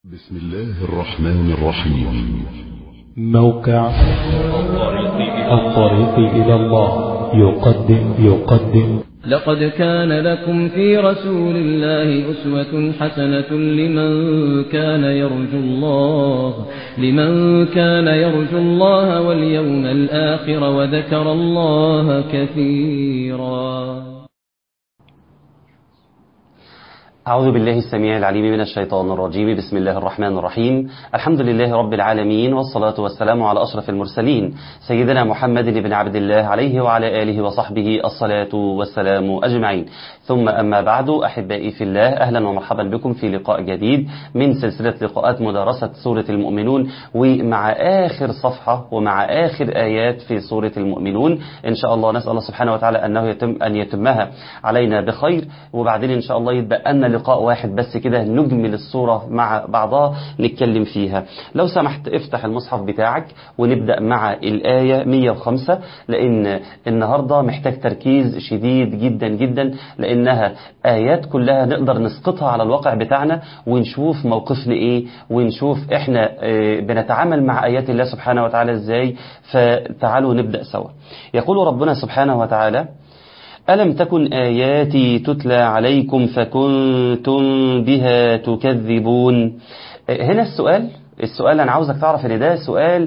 بسم الله الرحمن الرحيم موقع الطريق إلى الله يقدم يقدم لقد كان لكم في رسول الله أسوة حسنة لمن كان يرجو الله لمن كان يرجو الله واليوم الآخر وذكر الله كثيرا أعوذ بالله السميع العليم من الشيطان الرجيم بسم الله الرحمن الرحيم الحمد لله رب العالمين والصلاة والسلام على أشرف المرسلين سيدنا محمد بن عبد الله عليه وعلى آله وصحبه الصلاة والسلام أجمعين ثم أما بعد أحبائي في الله أهلا ومرحبا بكم في لقاء جديد من سلسلة لقاءات مدرسة سورة المؤمنون ومع آخر صفحة ومع آخر آيات في سورة المؤمنون إن شاء الله نسأل الله سبحانه وتعالى أنه يتم أن يتمها علينا بخير وبعدين إن شاء الله يتبقى لنا لقاء واحد بس كده نجمل الصورة مع بعضها نتكلم فيها لو سمحت افتح المصحف بتاعك ونبدأ مع الآية 105 لأن النهاردة محتاج تركيز شديد جدا جدا لأنها آيات كلها نقدر نسقطها على الواقع بتاعنا ونشوف موقفنا إيه ونشوف إحنا بنتعامل مع آيات الله سبحانه وتعالى إزاي فتعالوا نبدأ سوا يقول ربنا سبحانه وتعالى ألم تكن آياتي تتلى عليكم فكنتم بها تكذبون هنا السؤال السؤال أنا عاوزك تعرف ان ده سؤال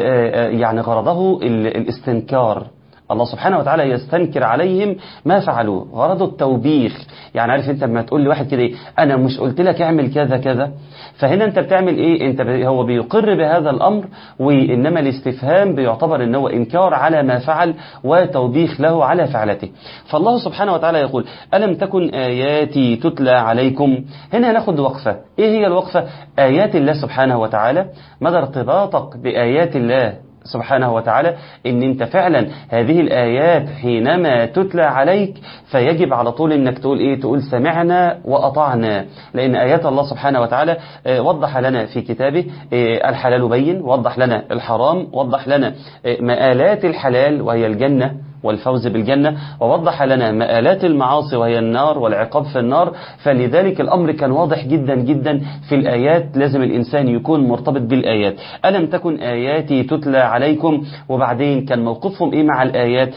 يعني غرضه الاستنكار الله سبحانه وتعالى يستنكر عليهم ما فعلوه غرضه التوبيخ يعني عارف انت لما تقول لواحد كده ايه انا مش قلت لك اعمل كذا كذا فهنا انت بتعمل ايه انت هو بيقر بهذا الامر وانما الاستفهام بيعتبر ان هو انكار على ما فعل وتوبيخ له على فعلته فالله سبحانه وتعالى يقول الم تكن اياتي تتلى عليكم هنا هناخد وقفه ايه هي الوقفه ايات الله سبحانه وتعالى مدى ارتباطك بايات الله سبحانه وتعالى ان انت فعلا هذه الايات حينما تتلى عليك فيجب على طول انك تقول ايه تقول سمعنا واطعنا لان ايات الله سبحانه وتعالى وضح لنا في كتابه الحلال بين وضح لنا الحرام وضح لنا مآلات الحلال وهي الجنة والفوز بالجنة ووضح لنا مآلات المعاصي وهي النار والعقاب في النار فلذلك الأمر كان واضح جدا جدا في الآيات لازم الإنسان يكون مرتبط بالآيات ألم تكن آياتي تتلى عليكم وبعدين كان موقفهم إيه مع الآيات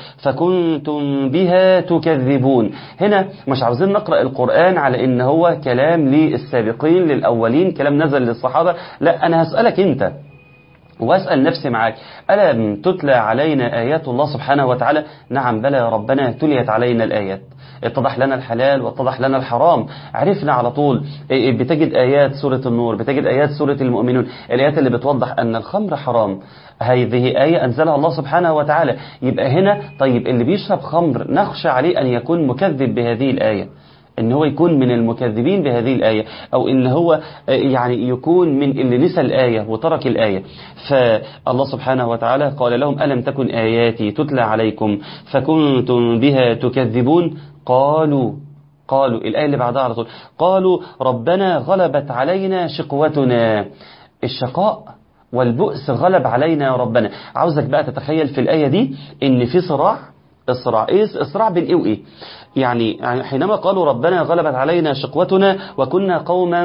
فكنتم بها تكذبون هنا مش عاوزين نقرأ القرآن على إن هو كلام للسابقين للأولين كلام نزل للصحابة لا أنا هسألك أنت واسأل نفسي معاك ألم تتلى علينا آيات الله سبحانه وتعالى نعم بلى يا ربنا تليت علينا الآيات اتضح لنا الحلال واتضح لنا الحرام عرفنا على طول بتجد آيات سورة النور بتجد آيات سورة المؤمنون الآيات اللي بتوضح أن الخمر حرام هذه آية أنزلها الله سبحانه وتعالى يبقى هنا طيب اللي بيشرب خمر نخشى عليه أن يكون مكذب بهذه الآية ان هو يكون من المكذبين بهذه الآية او ان هو يعني يكون من اللي نسى الآية وترك الآية فالله سبحانه وتعالى قال لهم ألم تكن آياتي تتلى عليكم فكنتم بها تكذبون قالوا قالوا الآية اللي بعدها على طول قالوا ربنا غلبت علينا شقوتنا الشقاء والبؤس غلب علينا يا ربنا عاوزك بقى تتخيل في الآية دي ان في صراع الصراع ايه الصراع بين ايه وايه يعني حينما قالوا ربنا غلبت علينا شقوتنا وكنا قوما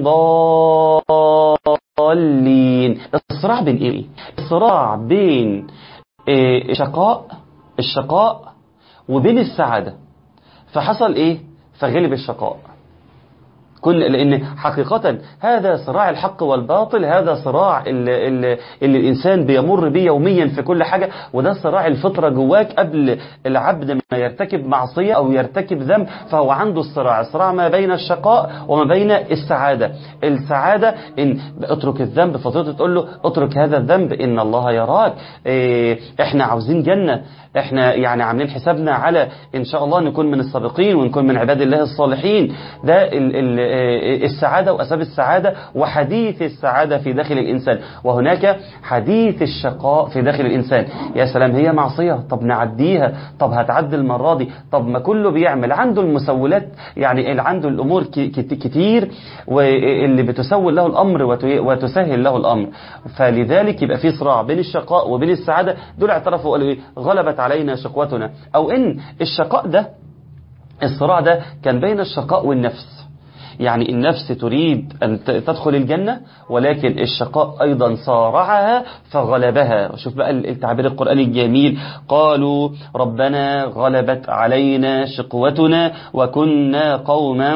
ضالين الصراع بين ايه الصراع بين الشقاء الشقاء وبين السعادة فحصل ايه فغلب الشقاء كل لأن حقيقة هذا صراع الحق والباطل هذا صراع اللي, اللي, اللي الإنسان بيمر به يوميا في كل حاجة وده صراع الفطرة جواك قبل العبد ما يرتكب معصية أو يرتكب ذنب فهو عنده الصراع الصراع ما بين الشقاء وما بين السعادة السعادة إن اترك الذنب فطرته تقول له اترك هذا الذنب إن الله يراك إيه احنا عاوزين جنة احنا يعني عاملين حسابنا على ان شاء الله نكون من السابقين ونكون من عباد الله الصالحين ده ال ال السعادة وأسباب السعادة وحديث السعادة في داخل الإنسان وهناك حديث الشقاء في داخل الإنسان يا سلام هي معصية طب نعديها طب هتعدي المرة دي طب ما كله بيعمل عنده المسولات يعني عنده الأمور كتير واللي بتسول له الأمر وتسهل له الأمر فلذلك يبقى في صراع بين الشقاء وبين السعادة دول اعترفوا وقالوا إيه غلبت علينا شقوتنا أو إن الشقاء ده الصراع ده كان بين الشقاء والنفس يعني النفس تريد أن ت- تدخل الجنة ولكن الشقاء أيضا صارعها فغلبها شوف بقى التعبير القرآني الجميل قالوا ربنا غلبت علينا شقوتنا وكنا قوما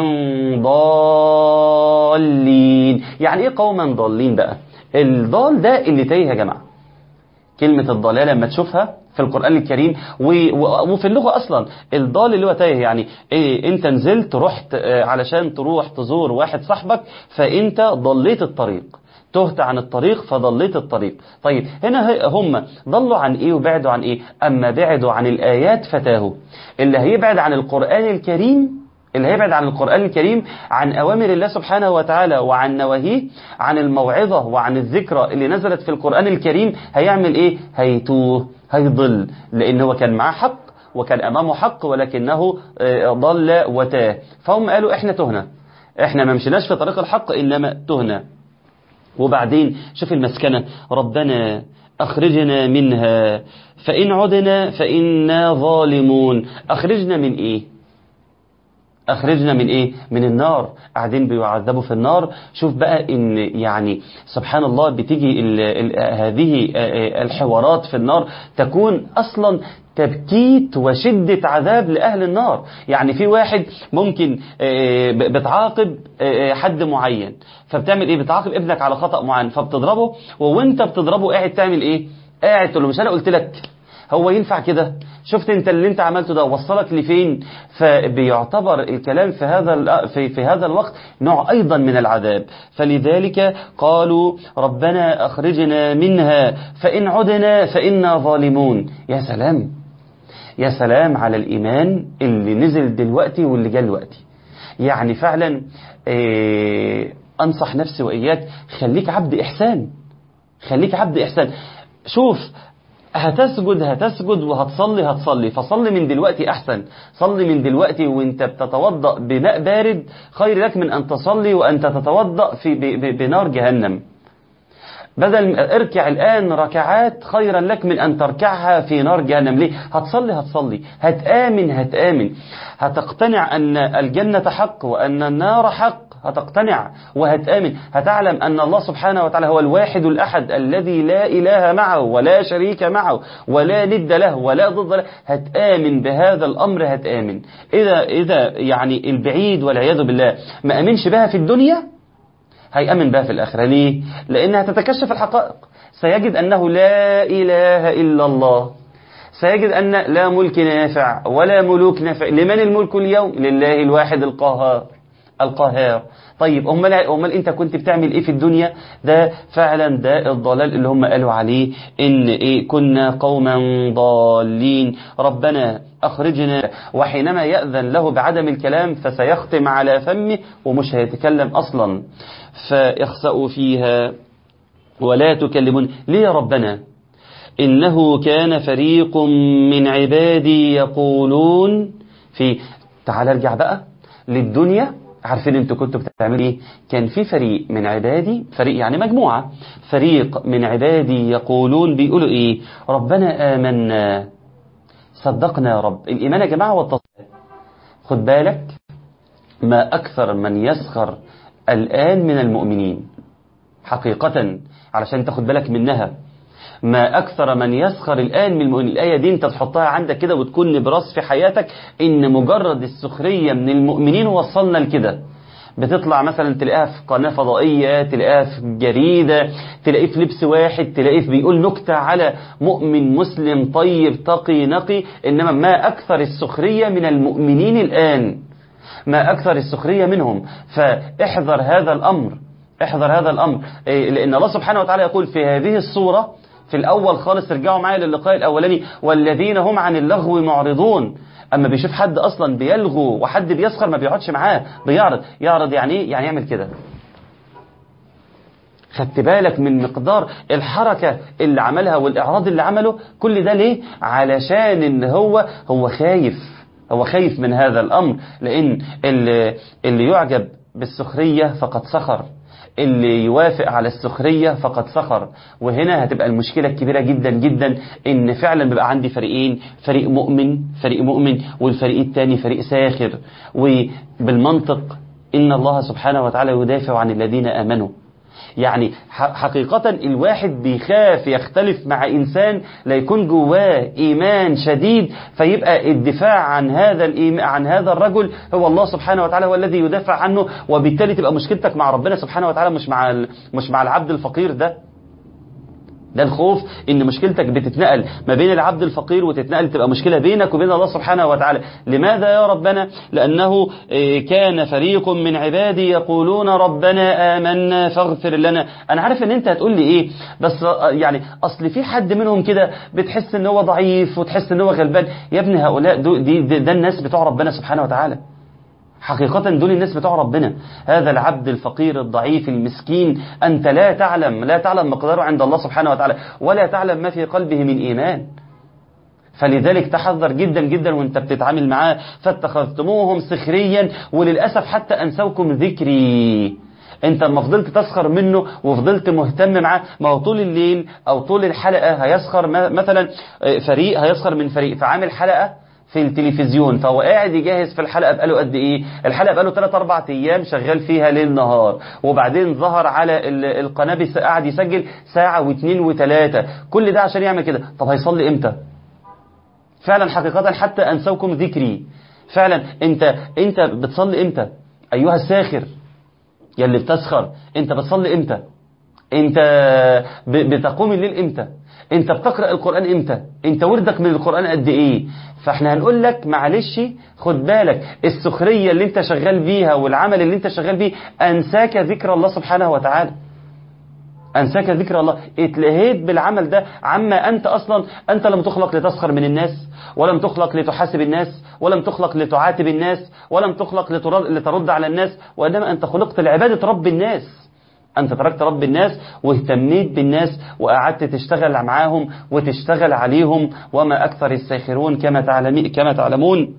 ضالين يعني ايه قوما ضالين بقى الضال ده اللي تايه يا جماعة كلمة الضلالة لما تشوفها في القرآن الكريم و- و- وفي اللغة أصلا الضال اللي هو تايه يعني إيه أنت نزلت رحت آه، علشان تروح تزور واحد صاحبك فأنت ضليت الطريق تهت عن الطريق فضليت الطريق طيب هنا هي- هم ضلوا عن ايه وبعدوا عن ايه اما بعدوا عن الايات فتاهوا اللي هيبعد عن القرآن الكريم اللي هيبعد عن القرآن الكريم عن أوامر الله سبحانه وتعالى وعن نواهيه عن الموعظة وعن الذكرى اللي نزلت في القرآن الكريم هيعمل إيه؟ هيتوه هيضل لأن هو كان معاه حق وكان أمامه حق ولكنه آه، ضل وتاه فهم قالوا إحنا تهنا إحنا ما مشيناش في طريق الحق إنما تهنا وبعدين شوف المسكنة ربنا أخرجنا منها فإن عدنا فإنا ظالمون أخرجنا من إيه أخرجنا من إيه؟ من النار قاعدين بيعذبوا في النار شوف بقى إن يعني سبحان الله بتيجي ال ال هذه الحوارات في النار تكون أصلا تبكيت وشدة عذاب لأهل النار يعني في واحد ممكن آه، ب- بتعاقب آه، حد معين فبتعمل إيه بتعاقب ابنك على خطأ معين فبتضربه ووانت بتضربه قاعد تعمل إيه قاعد تقول له مش أنا قلت لك هو ينفع كده شفت انت اللي انت عملته ده وصلك لفين فبيعتبر الكلام في هذا ال- في في هذا الوقت نوع ايضا من العذاب فلذلك قالوا ربنا اخرجنا منها فان عدنا فانا ظالمون يا سلام يا سلام على الايمان اللي نزل دلوقتي واللي جاء دلوقتي يعني فعلا اه انصح نفسي واياك خليك عبد احسان خليك عبد إحسان شوف هتسجد هتسجد وهتصلي هتصلي فصلي من دلوقتي أحسن صلي من دلوقتي وانت بتتوضأ بماء بارد خير لك من أن تصلي وأنت تتوضأ في ب- ب- بنار جهنم بدل اركع الآن ركعات خيرا لك من أن تركعها في نار جهنم ليه هتصلي هتصلي هتآمن هتآمن هتقتنع أن الجنة حق وأن النار حق هتقتنع وهتآمن هتعلم أن الله سبحانه وتعالى هو الواحد الأحد الذي لا إله معه ولا شريك معه ولا ند له ولا ضد له هتآمن بهذا الأمر هتآمن إذا, إذا يعني البعيد والعياذ بالله ما أمنش بها في الدنيا هيأمن بها في الآخرة ليه؟ لأنها تتكشف الحقائق سيجد أنه لا إله إلا الله سيجد أن لا ملك نافع ولا ملوك نافع لمن الملك اليوم لله الواحد القهار القهار طيب أمال, أمال أنت كنت بتعمل إيه في الدنيا ده فعلا ده الضلال اللي هم قالوا عليه إن إيه كنا قوما ضالين ربنا أخرجنا وحينما يأذن له بعدم الكلام فسيختم على فمه ومش هيتكلم أصلا فاخسأوا فيها ولا تكلمون ليه يا ربنا إنه كان فريق من عبادي يقولون في تعال ارجع بقى للدنيا عارفين انتوا كنتوا بتعملوا ايه كان في فريق من عبادي فريق يعني مجموعة فريق من عبادي يقولون بيقولوا ايه ربنا آمنا صدقنا يا رب الإيمان يا جماعة والتصديق خد بالك ما أكثر من يسخر الآن من المؤمنين حقيقة علشان تاخد بالك منها ما أكثر من يسخر الآن من المؤمنين الآية دي أنت تحطها عندك كده وتكون نبراس في حياتك إن مجرد السخرية من المؤمنين وصلنا لكده بتطلع مثلا تلاقيها في قناة فضائية تلاقيها في جريدة تلاقيه في لبس واحد تلاقيه في بيقول نكتة على مؤمن مسلم طيب تقي نقي إنما ما أكثر السخرية من المؤمنين الآن ما أكثر السخرية منهم فاحذر هذا الأمر احذر هذا الأمر إيه، لأن الله سبحانه وتعالى يقول في هذه الصورة في الأول خالص ارجعوا معايا للقاء الأولاني والذين هم عن اللغو معرضون أما بيشوف حد أصلا بيلغو وحد بيسخر ما بيقعدش معاه بيعرض يعرض يعني إيه؟ يعني يعمل كده خدت بالك من مقدار الحركة اللي عملها والإعراض اللي عمله كل ده ليه علشان إن هو هو خايف هو خايف من هذا الأمر لأن اللي, اللي يعجب بالسخرية فقد سخر اللي يوافق على السخرية فقد سخر وهنا هتبقى المشكلة الكبيرة جدا جدا ان فعلا بيبقى عندي فريقين فريق مؤمن فريق مؤمن والفريق التاني فريق ساخر وبالمنطق إن الله سبحانه وتعالى يدافع عن الذين آمنوا يعني حقيقة الواحد بيخاف يختلف مع إنسان لا يكون جواه إيمان شديد فيبقى الدفاع عن هذا الإيمان عن هذا الرجل هو الله سبحانه وتعالى هو الذي يدافع عنه وبالتالي تبقى مشكلتك مع ربنا سبحانه وتعالى مش مع مش مع العبد الفقير ده ده الخوف ان مشكلتك بتتنقل ما بين العبد الفقير وتتنقل تبقى مشكلة بينك وبين الله سبحانه وتعالى لماذا يا ربنا لأنه كان فريق من عبادي يقولون ربنا آمنا فاغفر لنا أنا عارف ان انت هتقول لي ايه بس يعني أصل في حد منهم كده بتحس ان هو ضعيف وتحس ان هو غلبان يا ابني هؤلاء دي ده الناس بتوع ربنا سبحانه وتعالى حقيقة دول الناس بتوع ربنا هذا العبد الفقير الضعيف المسكين أنت لا تعلم لا تعلم مقداره عند الله سبحانه وتعالى ولا تعلم ما في قلبه من إيمان فلذلك تحذر جدا جدا وانت بتتعامل معاه فاتخذتموهم سخريا وللأسف حتى أنسوكم ذكري انت لما فضلت تسخر منه وفضلت مهتم معاه ما هو طول الليل او طول الحلقة هيسخر مثلا فريق هيسخر من فريق فعامل حلقة في التلفزيون فهو قاعد يجهز في الحلقة بقاله قد ايه الحلقة بقاله 3 4 ايام شغال فيها ليل نهار وبعدين ظهر على القناة قاعد يسجل ساعة واثنين وثلاثة كل ده عشان يعمل كده طب هيصلي امتى فعلا حقيقة حتى انسوكم ذكري فعلا انت انت بتصلي امتى ايها الساخر يا اللي بتسخر انت بتصلي امتى انت بتقوم الليل امتى انت بتقرأ القرآن امتى انت وردك من القرآن قد ايه فاحنا هنقول لك معلش خد بالك السخرية اللي انت شغال بيها والعمل اللي انت شغال بيه انساك ذكر الله سبحانه وتعالى انساك ذكر الله اتلهيت بالعمل ده عما انت اصلا انت لم تخلق لتسخر من الناس ولم تخلق لتحاسب الناس ولم تخلق لتعاتب الناس ولم تخلق لترد على الناس وانما انت خلقت لعبادة رب الناس أنت تركت رب الناس واهتميت بالناس وقعدت تشتغل معاهم وتشتغل عليهم وما أكثر الساخرون كما, تعلمي كما تعلمون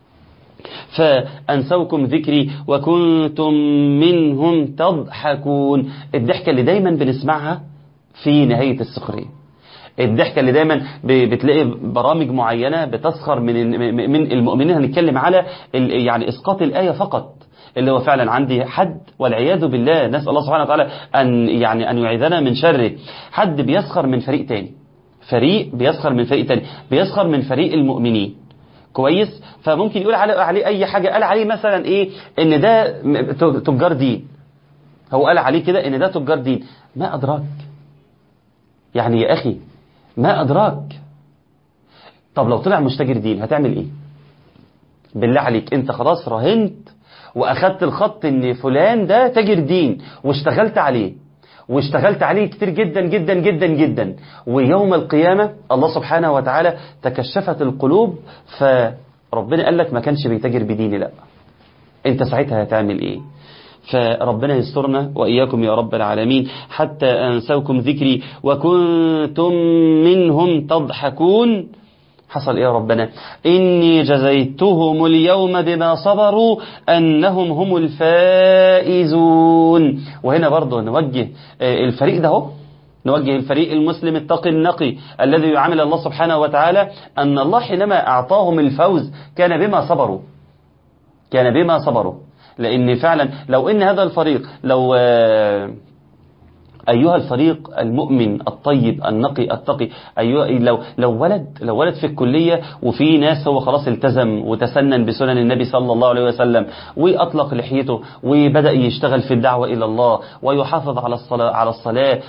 فأنسوكم ذكري وكنتم منهم تضحكون الضحكة اللي دايما بنسمعها في نهاية السخرية الضحكة اللي دايما بتلاقي برامج معينة بتسخر من من المؤمنين هنتكلم على يعني إسقاط الآية فقط اللي هو فعلا عندي حد والعياذ بالله نسأل الله سبحانه وتعالى أن يعني أن يعيذنا من شره حد بيسخر من فريق تاني فريق بيسخر من فريق تاني بيسخر من فريق المؤمنين كويس فممكن يقول عليه, عليه أي حاجة قال عليه مثلا إيه إن ده تجار دين هو قال عليه كده إن ده تجار دين ما أدراك يعني يا أخي ما أدراك طب لو طلع مشتجر دين هتعمل إيه بالله عليك أنت خلاص رهنت واخدت الخط ان فلان ده تاجر دين واشتغلت عليه واشتغلت عليه كتير جدا جدا جدا جدا ويوم القيامة الله سبحانه وتعالى تكشفت القلوب فربنا قال لك ما كانش بيتاجر بديني لا انت ساعتها هتعمل ايه فربنا يسترنا وإياكم يا رب العالمين حتى أنسوكم ذكري وكنتم منهم تضحكون حصل ايه يا ربنا اني جزيتهم اليوم بما صبروا انهم هم الفائزون وهنا برضه نوجه الفريق ده هو نوجه الفريق المسلم التقي النقي الذي يعامل الله سبحانه وتعالى أن الله حينما أعطاهم الفوز كان بما صبروا كان بما صبروا لأن فعلا لو إن هذا الفريق لو أيها الفريق المؤمن الطيب النقي التقي أيها لو لو ولد لو ولد في الكلية وفي ناس هو خلاص التزم وتسنن بسنن النبي صلى الله عليه وسلم وأطلق لحيته وبدأ يشتغل في الدعوة إلى الله ويحافظ على الصلاة على الصلاة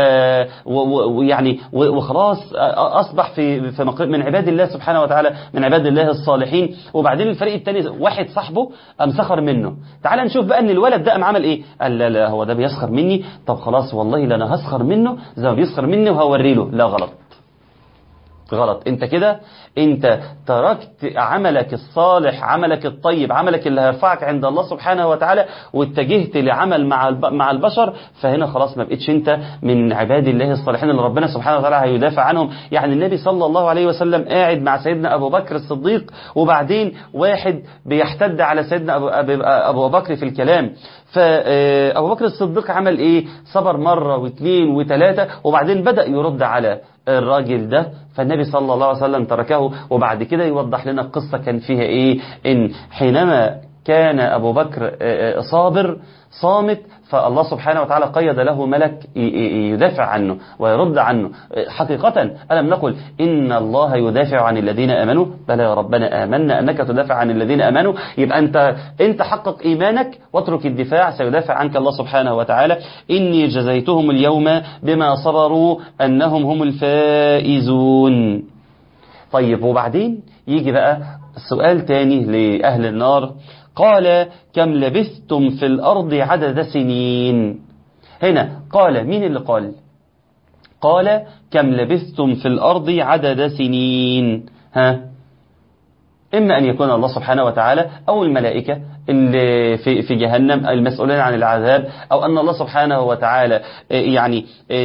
ويعني وخلاص أصبح في في من عباد الله سبحانه وتعالى من عباد الله الصالحين وبعدين الفريق الثاني واحد صاحبه قام سخر منه تعال نشوف بقى ان الولد ده قام عمل ايه قال لا لا هو ده بيسخر مني طب خلاص والله لا انا هسخر منه زي ما بيسخر مني وهوري له لا غلط غلط انت كده انت تركت عملك الصالح عملك الطيب عملك اللي هيرفعك عند الله سبحانه وتعالى واتجهت لعمل مع مع البشر فهنا خلاص ما بقتش انت من عباد الله الصالحين اللي ربنا سبحانه وتعالى هيدافع عنهم يعني النبي صلى الله عليه وسلم قاعد مع سيدنا ابو بكر الصديق وبعدين واحد بيحتد على سيدنا ابو, أبو بكر في الكلام فأبو بكر الصديق عمل ايه صبر مرة واثنين وثلاثة وبعدين بدأ يرد على الراجل ده فالنبي صلى الله عليه وسلم تركه وبعد كده يوضح لنا القصة كان فيها ايه ان حينما كان أبو بكر صابر صامت فالله سبحانه وتعالى قيد له ملك يدافع عنه ويرد عنه حقيقة ألم نقل إن الله يدافع عن الذين آمنوا بلى يا ربنا آمنا أنك تدافع عن الذين آمنوا يبقى أنت, أنت حقق إيمانك واترك الدفاع سيدافع عنك الله سبحانه وتعالى إني جزيتهم اليوم بما صبروا أنهم هم الفائزون طيب وبعدين يجي بقى سؤال تاني لأهل النار قال كم لبثتم في الأرض عدد سنين هنا قال مين اللي قال قال كم لبثتم في الأرض عدد سنين ها إما أن يكون الله سبحانه وتعالى أو الملائكة اللي في في جهنم المسؤولين عن العذاب أو أن الله سبحانه وتعالى يعني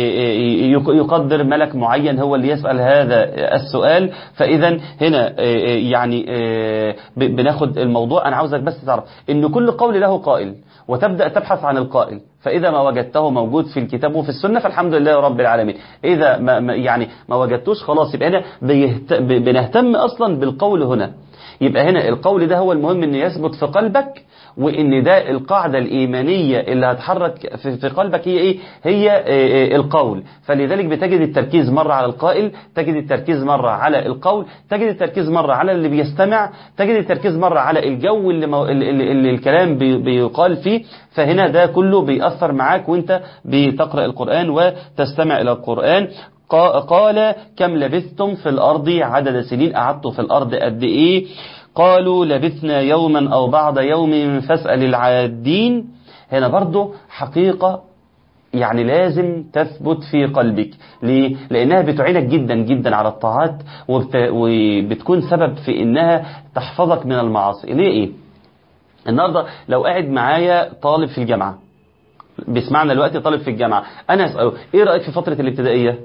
يقدر ملك معين هو اللي يسأل هذا السؤال فإذا هنا يعني بناخد الموضوع أنا عاوزك بس تعرف إن كل قول له قائل وتبدأ تبحث عن القائل فإذا ما وجدته موجود في الكتاب وفي السنة فالحمد لله رب العالمين إذا ما يعني ما وجدتوش خلاص يبقى هنا بنهتم أصلا بالقول هنا يبقى هنا القول ده هو المهم أن يثبت في قلبك وان ده القاعدة الإيمانية اللي هتحرك في قلبك هي ايه هي القول فلذلك بتجد التركيز مرة على القائل تجد التركيز مرة على القول تجد التركيز مرة على اللي بيستمع تجد التركيز مرة على الجو اللي, مو... اللي, اللي الكلام بي... بيقال فيه فهنا ده كله بيأثر معاك وانت بتقرأ القرآن وتستمع إلى القرآن قال كم لبثتم في الأرض عدد سنين قعدتوا في الأرض قد إيه قالوا لبثنا يوما أو بعض يوم فاسأل العادين هنا برضو حقيقة يعني لازم تثبت في قلبك ليه؟ لأنها بتعينك جدا جدا على الطاعات وبت... وبتكون سبب في إنها تحفظك من المعاصي ليه إيه؟ النهاردة لو قاعد معايا طالب في الجامعة بيسمعنا دلوقتي طالب في الجامعة أنا أسأله إيه رأيك في فترة الابتدائية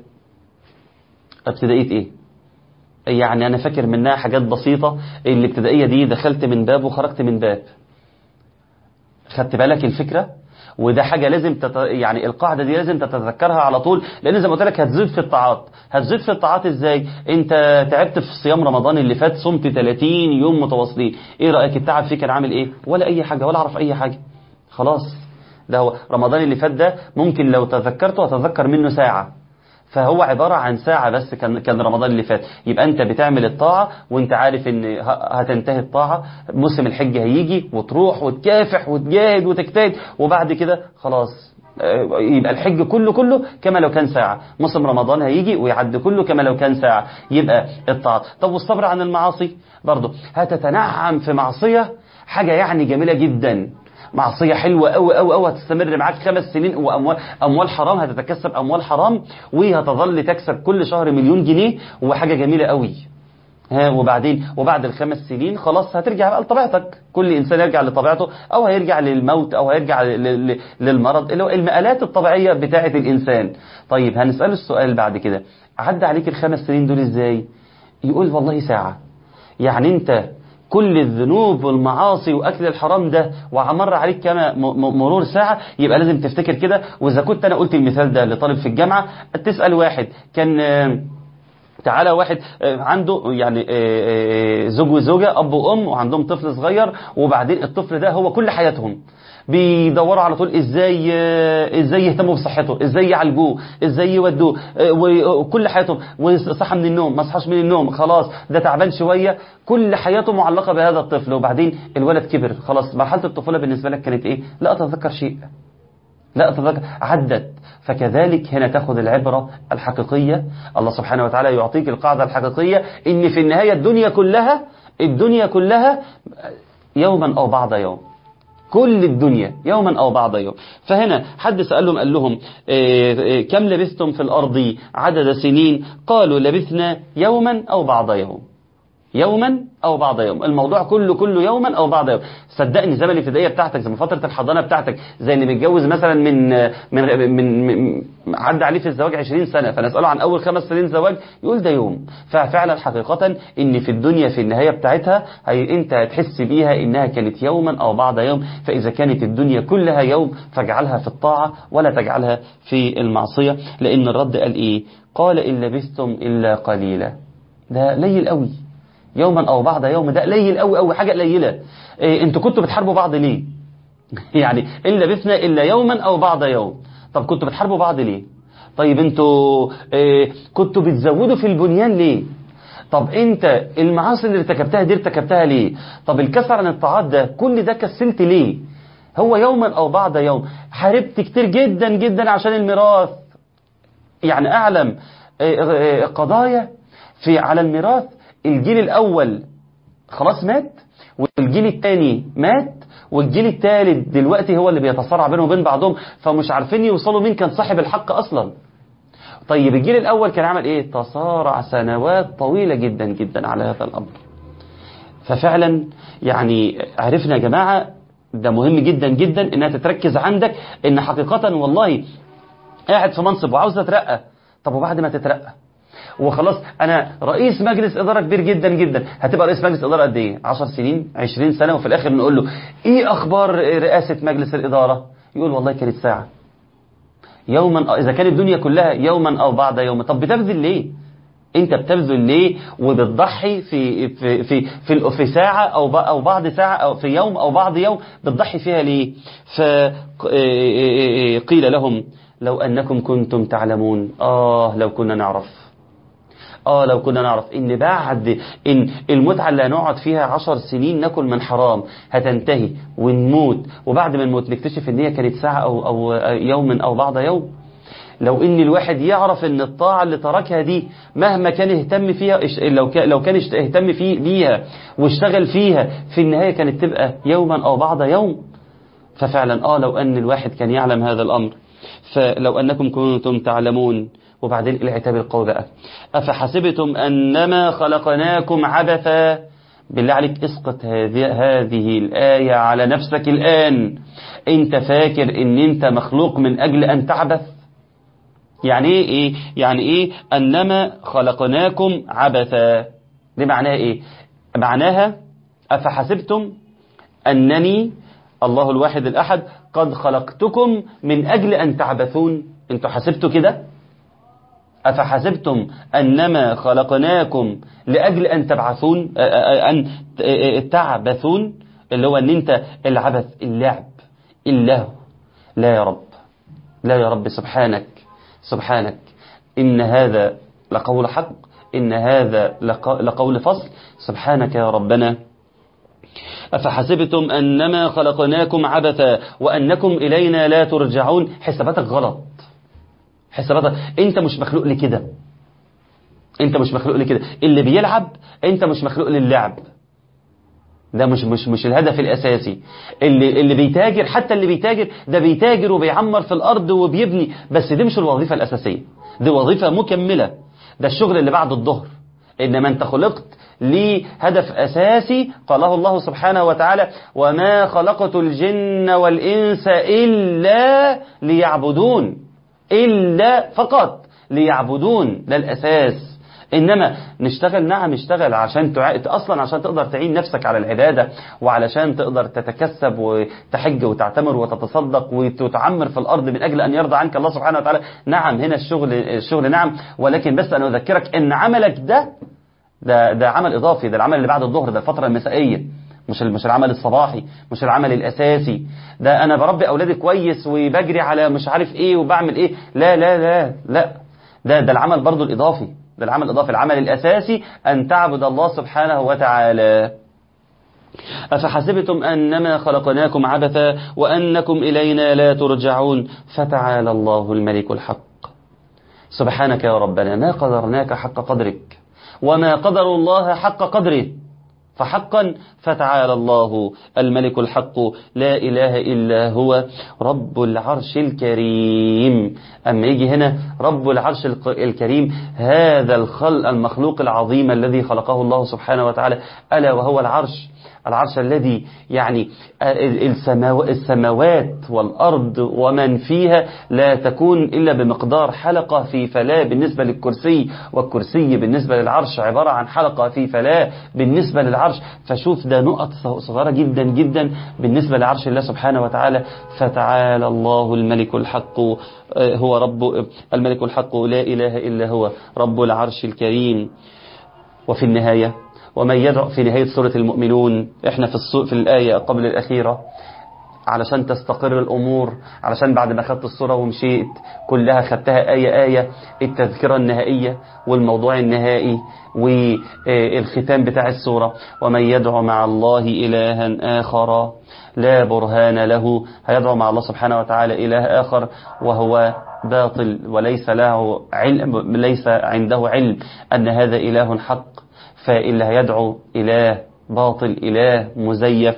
ابتدائية إيه يعني أنا فاكر منها حاجات بسيطة الابتدائية دي دخلت من باب وخرجت من باب خدت بالك الفكرة وده حاجة لازم تت... يعني القاعدة دي لازم تتذكرها على طول لأن زي ما قلت لك هتزيد في الطاعات هتزيد في الطاعات ازاي انت تعبت في صيام رمضان اللي فات صمت 30 يوم متواصلين ايه رأيك التعب فيه كان عامل ايه ولا اي حاجة ولا اعرف اي حاجة خلاص ده هو رمضان اللي فات ده ممكن لو تذكرته هتذكر منه ساعة فهو عبارة عن ساعة بس كان كان رمضان اللي فات يبقى انت بتعمل الطاعة وانت عارف ان هتنتهي الطاعة موسم الحج هيجي وتروح وتكافح وتجاهد وتجتهد وبعد كده خلاص يبقى الحج كله كله كما لو كان ساعة موسم رمضان هيجي ويعد كله كما لو كان ساعة يبقى الطاعة طب والصبر عن المعاصي برضه هتتنعم في معصية حاجة يعني جميلة جدا معصية حلوة قوي قوي قوي هتستمر معاك خمس سنين وأموال أموال حرام هتتكسب أموال حرام وهتظل تكسب كل شهر مليون جنيه وحاجة جميلة قوي ها وبعدين وبعد الخمس سنين خلاص هترجع بقى لطبيعتك كل إنسان يرجع لطبيعته أو هيرجع للموت أو هيرجع للمرض اللي هو المآلات الطبيعية بتاعة الإنسان طيب هنسأله السؤال بعد كده عدى عليك الخمس سنين دول إزاي يقول والله ساعة يعني أنت كل الذنوب والمعاصي وأكل الحرام ده وعمر عليك كما مرور ساعة يبقى لازم تفتكر كده وإذا كنت أنا قلت المثال ده لطالب في الجامعة تسأل واحد كان تعالى واحد عنده يعني زوج وزوجة أب وأم وعندهم طفل صغير وبعدين الطفل ده هو كل حياتهم بيدوروا على طول ازاي ازاي يهتموا بصحته ازاي يعالجوه ازاي يودوه وكل حياتهم وصحى من النوم ما صحاش من النوم خلاص ده تعبان شويه كل حياته معلقه بهذا الطفل وبعدين الولد كبر خلاص مرحله الطفوله بالنسبه لك كانت ايه لا اتذكر شيء لا أتذكر عدت فكذلك هنا تأخذ العبرة الحقيقية الله سبحانه وتعالى يعطيك القاعدة الحقيقية إن في النهاية الدنيا كلها الدنيا كلها يوما أو بعض يوم كل الدنيا يوما أو بعض يوم فهنا حد سألهم قال لهم كم لبثتم في الأرض عدد سنين قالوا لبثنا يوما أو بعض يوم يوما أو بعض يوم الموضوع كله كله يوما أو بعض يوم صدقني زمن الابتدائيه بتاعتك زي فترة الحضانة بتاعتك زي اللي متجوز مثلا من من من, من عدى عليه في الزواج 20 سنة فنسأله عن أول خمس سنين زواج يقول ده يوم ففعلا حقيقة إن في الدنيا في النهاية بتاعتها هي أنت هتحس بيها إنها كانت يوما أو بعض يوم فإذا كانت الدنيا كلها يوم فاجعلها في الطاعة ولا تجعلها في المعصية لأن الرد قال إيه قال إن لبثتم إلا قليلا ده قليل قوي يوما أو بعض يوم ده قليل قوي قوي حاجة قليلة إيه انتوا كنتوا بتحاربوا بعض ليه يعني إن لبثنا إلا يوما أو بعض يوم طب كنتوا بتحاربوا بعض ليه طيب انتوا إيه كنتوا بتزودوا في البنيان ليه طب انت المعاصي اللي ارتكبتها دي ارتكبتها ليه طب الكسر عن الطاعات ده كل ده كسلت ليه هو يوما او بعد يوم حاربت كتير جدا جدا عشان الميراث يعني اعلم قضايا في على الميراث الجيل الاول خلاص مات والجيل الثاني مات والجيل الثالث دلوقتي هو اللي بيتصارع بينهم وبين بعضهم فمش عارفين يوصلوا مين كان صاحب الحق اصلا طيب الجيل الأول كان عمل إيه تصارع سنوات طويلة جدا جدا على هذا الأمر ففعلا يعني عرفنا يا جماعة ده مهم جدا جدا انها تتركز عندك ان حقيقة والله قاعد في منصب وعاوز تترقى طب وبعد ما تترقى وخلاص انا رئيس مجلس اداره كبير جدا جدا هتبقى رئيس مجلس اداره قد ايه 10 سنين 20 سنه وفي الاخر نقول له ايه اخبار رئاسه مجلس الاداره يقول والله كانت ساعه يوما إذا كانت الدنيا كلها يوما أو بعد يوم طب بتبذل ليه انت بتبذل ليه وبتضحي في في في في, في ساعة أو أو بعد ساعة أو في يوم أو بعد يوم بتضحي فيها ليه فقيل لهم لو أنكم كنتم تعلمون آه لو كنا نعرف آه لو كنا نعرف إن بعد إن المتعة اللي هنقعد فيها عشر سنين ناكل من حرام هتنتهي ونموت وبعد ما نموت نكتشف إن هي كانت ساعة أو, أو يوم أو بعض يوم لو إن الواحد يعرف إن الطاعة اللي تركها دي مهما كان اهتم فيها لو كان لو كان اهتم في بيها واشتغل فيها في النهاية كانت تبقى يوما أو بعض يوم ففعلا آه لو أن الواحد كان يعلم هذا الأمر فلو أنكم كنتم تعلمون وبعدين العتاب القوي بقى أفحسبتم أنما خلقناكم عبثا بالله عليك اسقط هذه, هذه الآية على نفسك الآن انت فاكر ان انت مخلوق من أجل أن تعبث يعني ايه, إيه؟ يعني ايه أنما خلقناكم عبثا دي معناها ايه معناها أفحسبتم أنني الله الواحد الأحد قد خلقتكم من أجل أن تعبثون انتوا حسبتوا كده أفحسبتم أنما خلقناكم لأجل أن تبعثون أن تعبثون اللي هو أن أنت العبث اللعب اللهو لا يا رب لا يا رب سبحانك سبحانك إن هذا لقول حق إن هذا لقول فصل سبحانك يا ربنا أفحسبتم أنما خلقناكم عبثا وأنكم إلينا لا ترجعون حساباتك غلط حساباتك انت مش مخلوق لكده انت مش مخلوق لكده اللي بيلعب انت مش مخلوق للعب ده مش مش مش الهدف الاساسي اللي اللي بيتاجر حتى اللي بيتاجر ده بيتاجر وبيعمر في الارض وبيبني بس دي مش الوظيفه الاساسيه دي وظيفه مكمله ده الشغل اللي بعد الظهر انما انت خلقت لهدف أساسي قاله الله سبحانه وتعالى وما خلقت الجن والإنس إلا ليعبدون إلا فقط ليعبدون ده الأساس إنما نشتغل نعم نشتغل عشان تع... أصلا عشان تقدر تعين نفسك على العبادة وعلشان تقدر تتكسب وتحج وتعتمر وتتصدق وتتعمر في الأرض من أجل أن يرضى عنك الله سبحانه وتعالى نعم هنا الشغل الشغل نعم ولكن بس أنا أذكرك أن عملك ده ده ده عمل إضافي ده العمل اللي بعد الظهر ده الفترة المسائية مش مش العمل الصباحي مش العمل الأساسي ده أنا بربي أولادي كويس وبجري على مش عارف إيه وبعمل إيه لا لا لا لا ده ده العمل برضو الإضافي ده العمل الإضافي العمل الأساسي أن تعبد الله سبحانه وتعالى أفحسبتم أنما خلقناكم عبثا وأنكم إلينا لا ترجعون فتعالى الله الملك الحق سبحانك يا ربنا ما قدرناك حق قدرك وما قدر الله حق قدره فحقا فتعالى الله الملك الحق لا إله إلا هو رب العرش الكريم أما يجي هنا رب العرش الكريم هذا الخلق المخلوق العظيم الذي خلقه الله سبحانه وتعالى ألا وهو العرش العرش الذي يعني السماوات والأرض ومن فيها لا تكون إلا بمقدار حلقة في فلاة بالنسبة للكرسي والكرسي بالنسبة للعرش عبارة عن حلقة في فلاة بالنسبة للعرش فشوف ده نقط صغيرة جدا جدا بالنسبة لعرش الله سبحانه وتعالى فتعالى الله الملك الحق هو رب الملك الحق لا إله إلا هو رب العرش الكريم وفي النهاية ومن يدعو في نهاية سورة المؤمنون احنا في, السو... في الآية قبل الأخيرة علشان تستقر الأمور علشان بعد ما خدت الصورة ومشيت كلها خدتها آية آية التذكرة النهائية والموضوع النهائي والختام بتاع السورة ومن يدعو مع الله إلها آخر لا برهان له هيدعو مع الله سبحانه وتعالى إله آخر وهو باطل وليس له علم ليس عنده علم أن هذا إله حق فإلا هيدعو إله باطل إله مزيف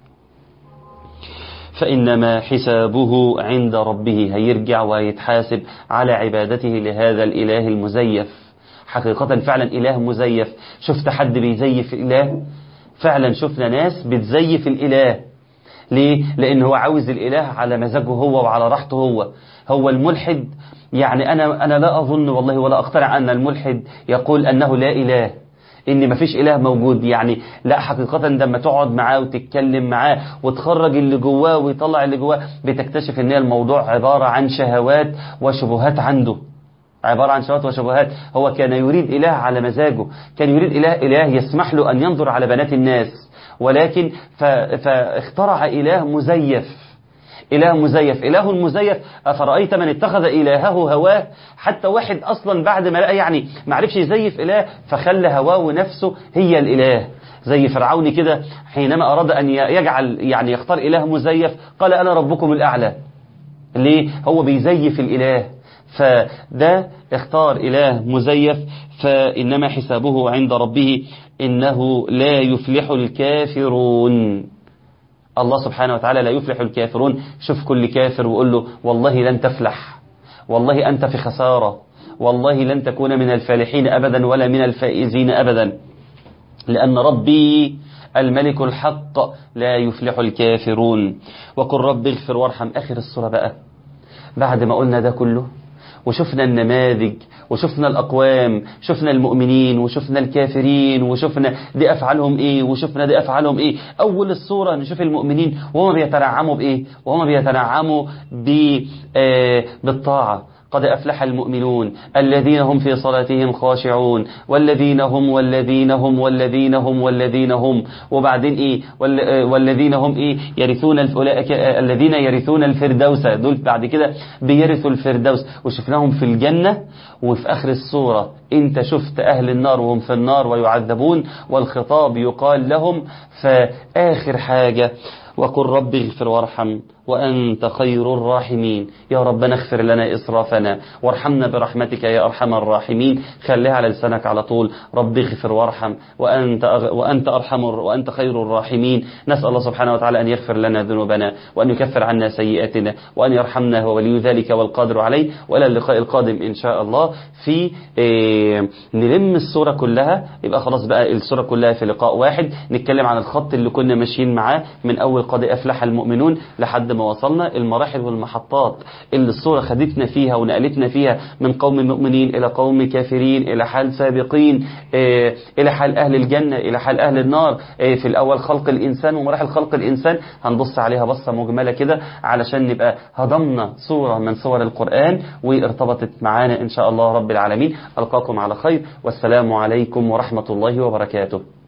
فإنما حسابه عند ربه هيرجع ويتحاسب على عبادته لهذا الإله المزيف حقيقة فعلا إله مزيف شفت حد بيزيف إله فعلا شفنا ناس بتزيف الإله ليه؟ لأن هو عاوز الإله على مزاجه هو وعلى راحته هو هو الملحد يعني أنا, أنا لا أظن والله ولا أقتنع أن الملحد يقول أنه لا إله ان مفيش اله موجود يعني لا حقيقة لما تقعد معاه وتتكلم معاه وتخرج اللي جواه ويطلع اللي جواه بتكتشف ان الموضوع عبارة عن شهوات وشبهات عنده عبارة عن شهوات وشبهات هو كان يريد إله على مزاجه كان يريد إله, إله يسمح له أن ينظر على بنات الناس ولكن فاخترع إله مزيف إله مزيف إله مزيف أفرأيت من اتخذ إلهه هواه حتى واحد أصلا بعد ما لقى يعني ما عرفش يزيف إله فخلى هواه ونفسه هي الإله زي فرعون كده حينما أراد أن يجعل يعني يختار إله مزيف قال أنا ربكم الأعلى ليه هو بيزيف الإله فده اختار إله مزيف فإنما حسابه عند ربه إنه لا يفلح الكافرون الله سبحانه وتعالى لا يفلح الكافرون شوف كل كافر وقول له والله لن تفلح والله أنت في خسارة والله لن تكون من الفالحين أبدا ولا من الفائزين أبدا لأن ربي الملك الحق لا يفلح الكافرون وقل رب اغفر وارحم آخر الصورة بقى بعد ما قلنا ده كله وشفنا النماذج وشفنا الأقوام شفنا المؤمنين وشفنا الكافرين وشفنا دي أفعالهم إيه وشفنا دي أفعالهم إيه أول الصورة نشوف المؤمنين وهم بيتنعموا بإيه وهم بيتنعموا بالطاعة قد أفلح المؤمنون الذين هم في صلاتهم خاشعون والذين هم والذين هم والذين هم والذين هم وبعدين إيه والذين هم إيه يرثون أولئك الذين يرثون الفردوس دول بعد كده بيرثوا الفردوس وشفناهم في الجنة وفي آخر الصورة انت شفت أهل النار وهم في النار ويعذبون والخطاب يقال لهم فآخر حاجة وقل رب اغفر وارحم وأنت خير الراحمين يا ربنا اغفر لنا إسرافنا وارحمنا برحمتك يا أرحم الراحمين خليها على لسانك على طول رب اغفر وارحم وأنت, أغ... وأنت أرحم وأنت خير الراحمين نسأل الله سبحانه وتعالى أن يغفر لنا ذنوبنا وأن يكفر عنا سيئاتنا وأن يرحمنا هو ولي ذلك والقادر عليه وإلى اللقاء القادم إن شاء الله في إيه نلم الصورة كلها يبقى خلاص بقى الصورة كلها في لقاء واحد نتكلم عن الخط اللي كنا ماشيين معاه من أول قد أفلح المؤمنون لحد ما وصلنا المراحل والمحطات اللي الصورة خدتنا فيها ونقلتنا فيها من قوم مؤمنين إلى قوم كافرين إلى حال سابقين إيه إلى حال أهل الجنة إلى حال أهل النار إيه في الأول خلق الإنسان ومراحل خلق الإنسان هنبص عليها بصة مجملة كده علشان نبقى هضمنا صورة من صور القرآن وارتبطت معانا إن شاء الله رب العالمين ألقاكم على خير والسلام عليكم ورحمة الله وبركاته